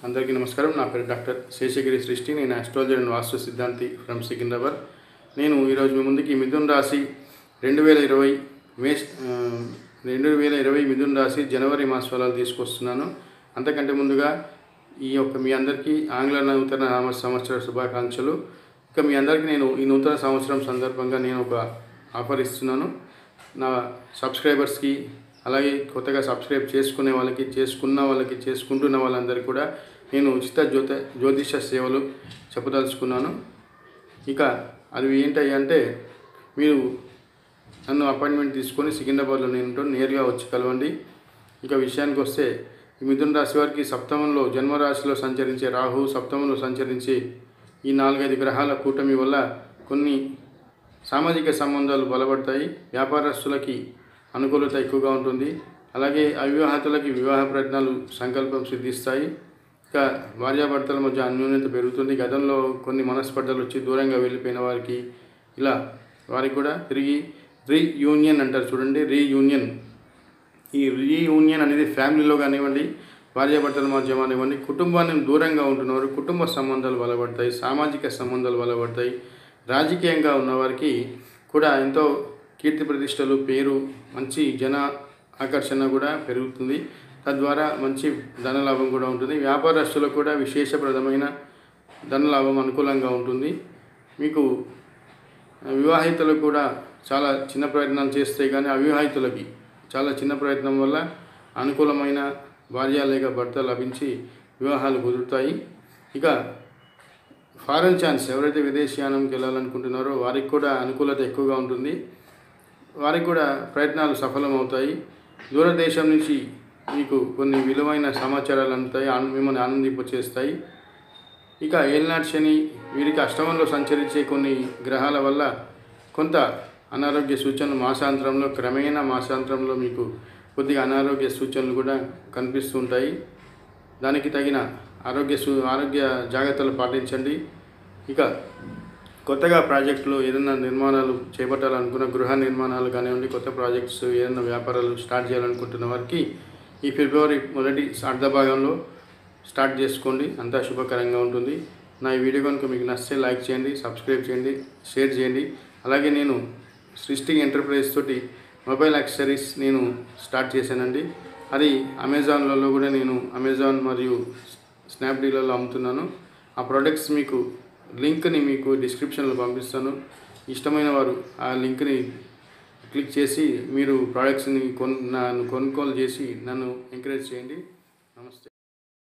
అందరికీ నమస్కారం నా పేరు డాక్టర్ శేషగిరి సృష్టి నేను ఆస్ట్రాలజర్ అండ్ వాస్తు సిద్ధాంతి ఫ్రమ్ సికింద్రాబాద్ నేను ఈరోజు మీ ముందుకి మిథున్ రాశి రెండు వేల ఇరవై మే రెండు వేల ఇరవై మిథున్ రాశి జనవరి మాస ఫలాలు తీసుకొస్తున్నాను అంతకంటే ముందుగా ఈ యొక్క మీ అందరికీ ఆంగ్ల నూతన నామ సంవత్సర శుభాకాంక్షలు ఇక మీ అందరికీ నేను ఈ నూతన సంవత్సరం సందర్భంగా నేను ఒక ఆఫర్ ఇస్తున్నాను నా సబ్స్క్రైబర్స్కి అలాగే కొత్తగా సబ్స్క్రైబ్ చేసుకునే వాళ్ళకి చేసుకున్న వాళ్ళకి చేసుకుంటున్న వాళ్ళందరికీ కూడా నేను ఉచిత జ్యోత జ్యోతిష సేవలు చెప్పదలుచుకున్నాను ఇక అవి ఏంటయ్యి అంటే మీరు నన్ను అపాయింట్మెంట్ తీసుకొని సికింద్రాబాద్లో నేను ఉంటాను నేరుగా వచ్చి కలవండి ఇక విషయానికి వస్తే ఈ మిథున రాశి వారికి సప్తమంలో జన్మరాశిలో సంచరించే రాహు సప్తమంలో సంచరించే ఈ నాలుగైదు గ్రహాల కూటమి వల్ల కొన్ని సామాజిక సంబంధాలు బలపడతాయి వ్యాపారస్తులకి అనుకూలత ఎక్కువగా ఉంటుంది అలాగే అవివాహితులకి వివాహ ప్రయత్నాలు సంకల్పం సిద్ధిస్తాయి ఇక భార్యాభర్తల మధ్య అన్యోన్యత పెరుగుతుంది గతంలో కొన్ని మనస్పర్ధలు వచ్చి దూరంగా వెళ్ళిపోయిన వారికి ఇలా వారికి కూడా తిరిగి రీయూనియన్ అంటారు చూడండి రీయూనియన్ ఈ రీయూనియన్ అనేది ఫ్యామిలీలో కానివ్వండి భార్యాభర్తల మధ్య కానివ్వండి కుటుంబాన్ని దూరంగా ఉంటున్నవారు కుటుంబ సంబంధాలు బలపడతాయి సామాజిక సంబంధాలు బలపడతాయి రాజకీయంగా ఉన్నవారికి కూడా ఎంతో కీర్తి ప్రతిష్టలు పేరు మంచి జన ఆకర్షణ కూడా పెరుగుతుంది తద్వారా మంచి ధనలాభం కూడా ఉంటుంది వ్యాపారస్తులకు కూడా విశేషప్రదమైన ధనలాభం అనుకూలంగా ఉంటుంది మీకు వివాహితులకు కూడా చాలా చిన్న ప్రయత్నాలు చేస్తే కానీ అవివాహితులకి చాలా చిన్న ప్రయత్నం వల్ల అనుకూలమైన భార్య లేక భర్త లభించి వివాహాలు కుదురుతాయి ఇక ఫారెన్ ఛాన్స్ ఎవరైతే విదేశీయానంకి వెళ్ళాలనుకుంటున్నారో వారికి కూడా అనుకూలత ఎక్కువగా ఉంటుంది వారికి కూడా ప్రయత్నాలు సఫలమవుతాయి దూరదేశం నుంచి మీకు కొన్ని విలువైన సమాచారాలు అందుతాయి ఆన్- మిమ్మల్ని ఆనందింపచేస్తాయి ఇక ఏలినాటి శని వీరికి అష్టమంలో సంచరించే కొన్ని గ్రహాల వల్ల కొంత అనారోగ్య సూచనలు మాసాంతరంలో క్రమేణా మాసాంతరంలో మీకు కొద్దిగా అనారోగ్య సూచనలు కూడా కనిపిస్తూ ఉంటాయి దానికి తగిన ఆరోగ్య సూ ఆరోగ్య జాగ్రత్తలు పాటించండి ఇక కొత్తగా ప్రాజెక్టులు ఏదైనా నిర్మాణాలు చేపట్టాలనుకున్న గృహ నిర్మాణాలు కానివ్వండి కొత్త ప్రాజెక్ట్స్ ఏదైనా వ్యాపారాలు స్టార్ట్ చేయాలనుకుంటున్న వారికి ఈ ఫిబ్రవరి మొదటి అర్ధ భాగంలో స్టార్ట్ చేసుకోండి అంతా శుభకరంగా ఉంటుంది నా ఈ వీడియో కనుక మీకు నచ్చితే లైక్ చేయండి సబ్స్క్రైబ్ చేయండి షేర్ చేయండి అలాగే నేను సృష్టి ఎంటర్ప్రైజ్ తోటి మొబైల్ యాక్సెసరీస్ నేను స్టార్ట్ చేశానండి అది అమెజాన్లలో కూడా నేను అమెజాన్ మరియు స్నాప్డీలలో అమ్ముతున్నాను ఆ ప్రోడక్ట్స్ మీకు లింక్ని మీకు డిస్క్రిప్షన్లో పంపిస్తాను ఇష్టమైన వారు ఆ లింక్ని క్లిక్ చేసి మీరు ప్రోడక్ట్స్ని కొన్ నన్ను కొనుగోలు చేసి నన్ను ఎంకరేజ్ చేయండి నమస్తే